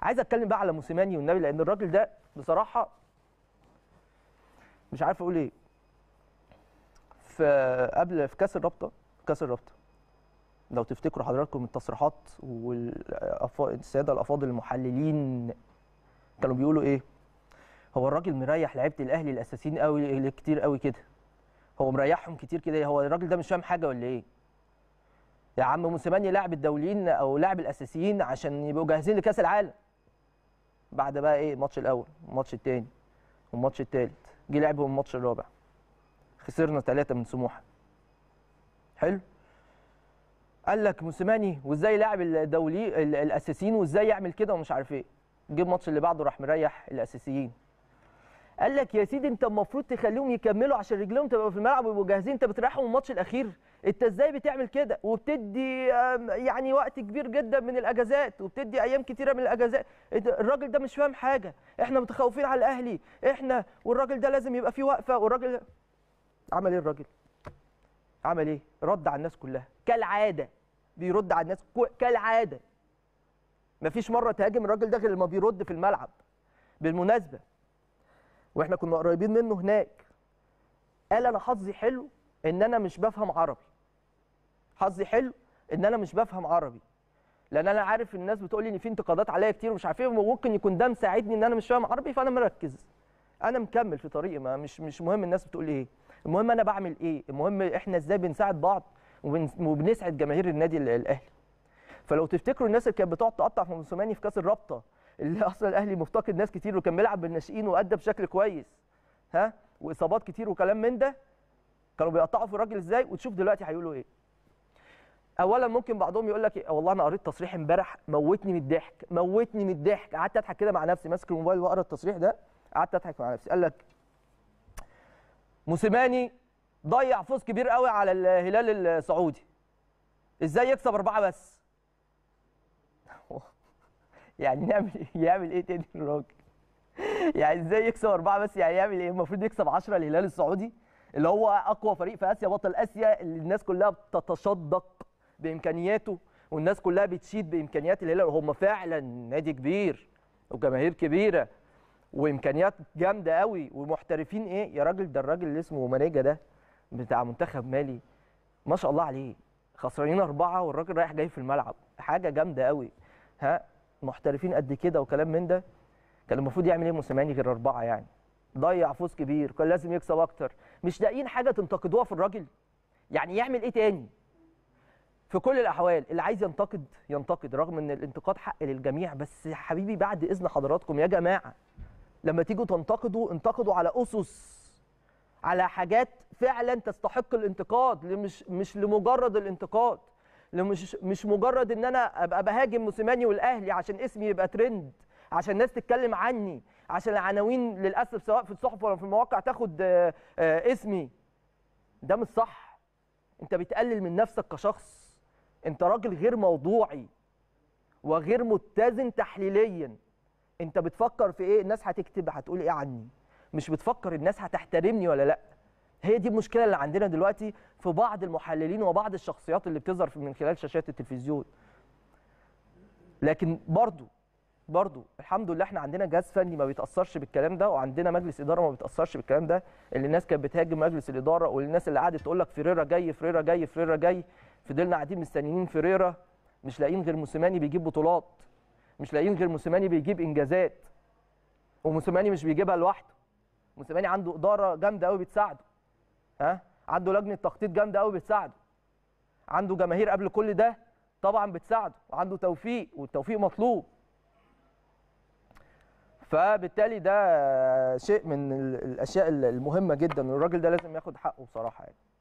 عايز اتكلم بقى على موسيماني والنبي لان الراجل ده بصراحه مش عارف اقول ايه في قبل في كاس الرابطه كاس الرابطه لو تفتكروا حضراتكم التصريحات والساده الافاضل المحللين كانوا بيقولوا ايه هو الراجل مريح لعيبه الاهلي الاساسيين قوي كتير قوي كده هو مريحهم كتير كده هو الراجل ده مش فاهم حاجه ولا ايه يا عم موسيماني لاعب الدوليين او لاعب الاساسيين عشان يبقوا جاهزين لكاس العالم بعد بقى ايه الماتش الاول والماتش الثاني والماتش الثالث جه لعبهم الماتش الرابع خسرنا ثلاثة من سموحه حلو قال لك موسيماني وازاي لاعب الدولي ال- الاساسيين وازاي يعمل كده ومش عارف ايه جه الماتش اللي بعده راح مريح الاساسيين قال لك يا سيدي انت المفروض تخليهم يكملوا عشان رجلهم تبقى في الملعب ويبقوا جاهزين انت بتريحهم الماتش الاخير انت ازاي بتعمل كده وبتدي آم، يعني وقت كبير جدا من الاجازات وبتدي ايام كتيره من الاجازات انت- الراجل ده مش فاهم حاجه احنا متخوفين على الاهلي احنا والراجل ده لازم يبقى فيه وقفه والراجل ده عمل ايه الراجل عمل ايه رد على الناس كلها كالعاده بيرد على الناس كو- كالعاده مفيش مره تهاجم الراجل ده غير لما بيرد في الملعب بالمناسبه واحنا كنا قريبين منه هناك قال انا حظي حلو ان انا مش بفهم عربي حظي حلو ان انا مش بفهم عربي لان انا عارف الناس بتقول لي ان في انتقادات عليا كتير ومش عارف ايه وممكن يكون ده مساعدني ان انا مش فاهم عربي فانا مركز انا مكمل في طريقي ما مش مش مهم الناس بتقول ايه المهم انا بعمل ايه المهم احنا ازاي بنساعد بعض وبن- وبنسعد جماهير النادي ال- الاهلي فلو تفتكروا الناس اللي كانت بتقعد تقطع في موسيماني في كاس الرابطه اللي اصلا الاهلي مفتقد ناس كتير وكان بيلعب بالناشئين وادى بشكل كويس ها واصابات كتير وكلام من ده كانوا بيقطعوا في الراجل ازاي وتشوف دلوقتي هيقولوا ايه اولا ممكن بعضهم يقول لك إيه، والله انا قريت تصريح امبارح موتني من الضحك موتني من الضحك قعدت اضحك كده مع نفسي ماسك الموبايل واقرا التصريح ده قعدت اضحك مع نفسي قال لك موسيماني ضيع فوز كبير قوي على الهلال السعودي ازاي يكسب اربعه بس يعني نعمل إيه؟ يعمل ايه تاني الراجل يعني ازاي يكسب اربعه بس يعني يعمل ايه المفروض يكسب 10 الهلال السعودي اللي هو اقوى فريق في اسيا بطل اسيا اللي الناس كلها بتتشدق بامكانياته والناس كلها بتشيد بامكانيات الهلال وهم فعلا نادي كبير وجماهير كبيره وامكانيات جامده قوي ومحترفين ايه يا راجل ده الراجل اللي اسمه مانيجا ده بتاع منتخب مالي ما شاء الله عليه خسرانين اربعه والراجل رايح جاي في الملعب حاجه جامده قوي ها محترفين قد كده وكلام من ده كان المفروض يعمل ايه موسيماني غير اربعه يعني ضيع فوز كبير كان لازم يكسب اكتر مش لاقيين حاجه تنتقدوها في الراجل يعني يعمل ايه تاني في كل الاحوال اللي عايز ينتقد ينتقد رغم ان الانتقاد حق للجميع بس يا حبيبي بعد اذن حضراتكم يا جماعه لما تيجوا تنتقدوا انتقدوا على اسس على حاجات فعلا تستحق الانتقاد مش مش لمجرد الانتقاد مش مش مجرد ان انا ابقى بهاجم موسيماني والاهلي عشان اسمي يبقى ترند عشان الناس تتكلم عني عشان العناوين للاسف سواء في الصحف ولا في المواقع تاخد آه، آه، اسمي ده مش صح انت بتقلل من نفسك كشخص انت راجل غير موضوعي وغير متزن تحليليا انت بتفكر في ايه الناس هتكتب هتقول ايه عني مش بتفكر الناس هتحترمني ولا لا هي دي المشكله اللي عندنا دلوقتي في بعض المحللين وبعض الشخصيات اللي بتظهر من خلال شاشات التلفزيون لكن برضو برضو الحمد لله احنا عندنا جهاز فني ما بيتاثرش بالكلام ده وعندنا مجلس اداره ما بيتاثرش بالكلام ده اللي الناس كانت بتهاجم مجلس الاداره والناس اللي قعدت تقول لك فريرا جاي فريرا جاي فريرا جاي فضلنا قاعدين مستنيين فريرا مش لاقيين غير موسيماني بيجيب بطولات مش لاقيين غير موسيماني بيجيب انجازات وموسيماني مش بيجيبها لوحده موسيماني عنده اداره جامده قوي بتساعده ها عنده لجنه تخطيط جامده قوي بتساعده عنده جماهير قبل كل ده طبعا بتساعده وعنده توفيق والتوفيق مطلوب فبالتالي ده شيء من ال- الاشياء المهمه جدا والراجل ده لازم ياخد حقه بصراحه يعني